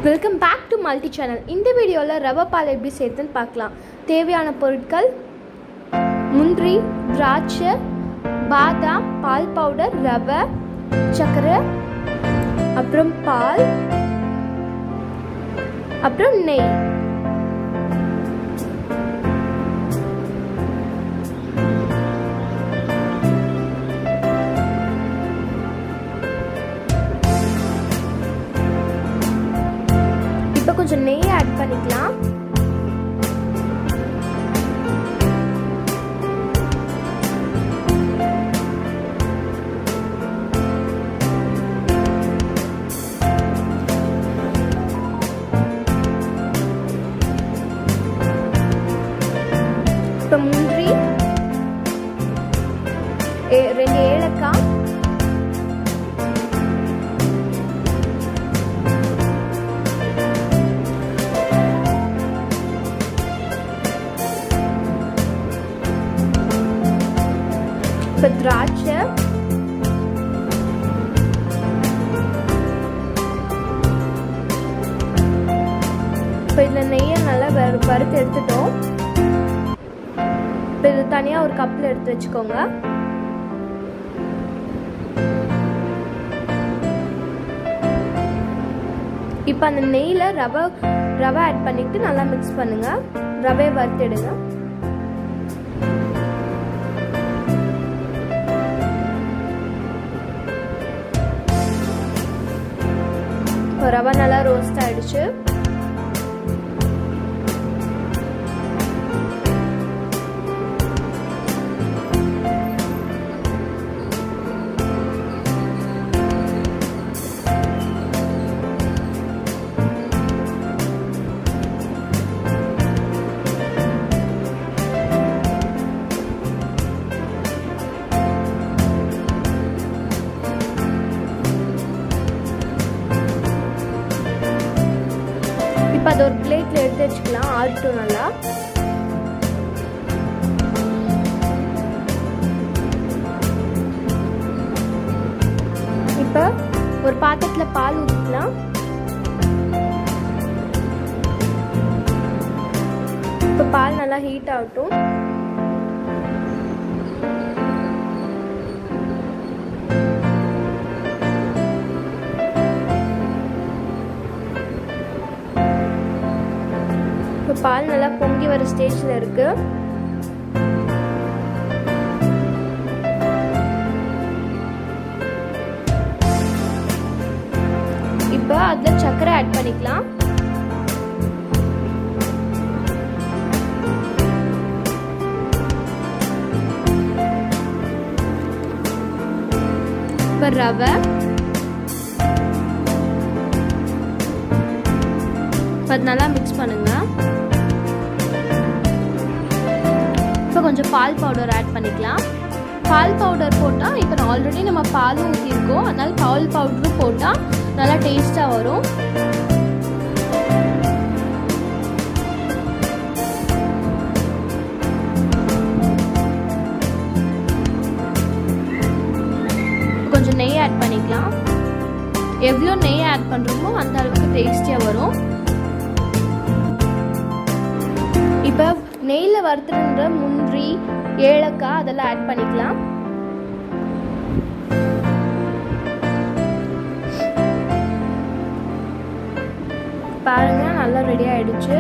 welcome back to multi channel இந்த வீடியோவில் ரவை பால் எப்படி சேர்த்துன்னு பார்க்கலாம் தேவையான பொருட்கள் முந்திரி திராட்சை பாதாம் பால் பவுடர் ரவை சர்க்கரை அப்புறம் பால் அப்புறம் நெய் இப்போ கொஞ்சம் நெய் ஆட் பண்ணிக்கலாம் இப்போ முந்திரி ஏ- ரெண்டு ஏலக்காய் இப்போ திராட்சை இப்போ இதில் நெய்யை நல்லா வறு வறுத்து எடுத்துட்டோம் இப்போ இது தனியாக ஒரு கப்பில் எடுத்து வச்சுக்கோங்க இப்போ அந்த நெய்யில் ரவை ரவை ஆட் பண்ணிட்டு நல்லா மிக்ஸ் பண்ணுங்க ரவையை வறுத்தெடுங்க இப்போ ரவை நல்லா ரோஸ்ட் ஆயிடுச்சு இப்போ அதை ஒரு பிளேட்ல எடுத்து வச்சுக்கலாம் ஆறட்டும் நல்லா இப்போ ஒரு பாத்திரத்தில் பால் ஊற்றிக்கலாம் இப்போ பால் நல்லா ஹீட் ஆகட்டும் இப்போ பால் நல்லா பொங்கி வர ஸ்டேஜில் இருக்கு இப்போ அதில் சர்க்கரை ஆட் பண்ணிக்கலாம் இப்போ ரவை இப்போ அது நல்லா மிக்ஸ் பண்ணுங்க இப்போ கொஞ்சம் பால் பவுடர் ஆட் பண்ணிக்கலாம் பால் பவுடர் போட்டால் இப்போ நான் ஆல்ரெடி நம்ம பால் ஊற்றிருக்கோம் அதனால பால் பவுடரும் போட்டால் நல்லா டேஸ்ட்டாக வரும் கொஞ்சம் நெய் ஆட் பண்ணிக்கலாம் எவ்வளோ நெய் ஆட் பண்ணுறோமோ அந்த அளவுக்கு டேஸ்டியாக வரும் இப்போ நெய்யில் வறுத்துன்ற முந்திரி ஏலக்காய் அதெல்லாம் ஆட் பண்ணிக்கலாம் பாருங்க நல்லா ரெடி ஆயிடுச்சு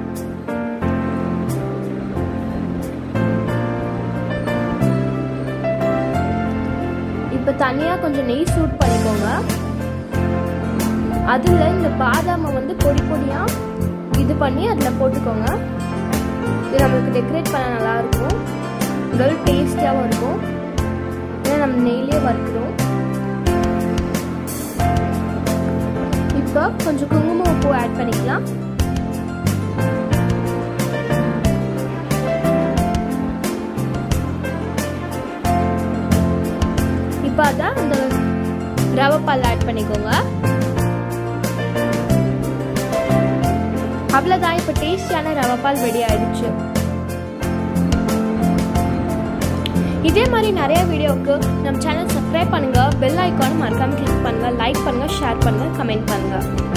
இப்போ தனியாக கொஞ்சம் நெய் சூட் பண்ணிக்கோங்க அதில் இந்த பாதாமை வந்து பொடி பொடியாக இது பண்ணி அதில் போட்டுக்கோங்க இது நம்மளுக்கு டெக்கரேட் பண்ண நல்லா இருக்கும் உடல் டேஸ்டியாகவும் இருக்கும் ஏன்னா நம்ம நெய்லேயே வறுக்கிறோம் இப்போ கொஞ்சம் குங்குமம் பூ ஆட் பண்ணிக்கலாம் இப்போ அதான் அந்த ரவை பால் ஆட் பண்ணிக்கோங்க அவ்வளோதான் இப்போ டேஸ்டியான ரவை பால் ரெடி ஆயிடுச்சு இதே மாதிரி நிறைய வீடியோவுக்கு நம்ம சேனல் சப்ஸ்கிரைப் பண்ணுங்க பெல் ஐக்கானும் மறக்காம கிளிக் பண்ணுங்க லைக் பண்ணுங்க ஷேர் பண்ணுங்க கமெண்ட் பண்ணுங்க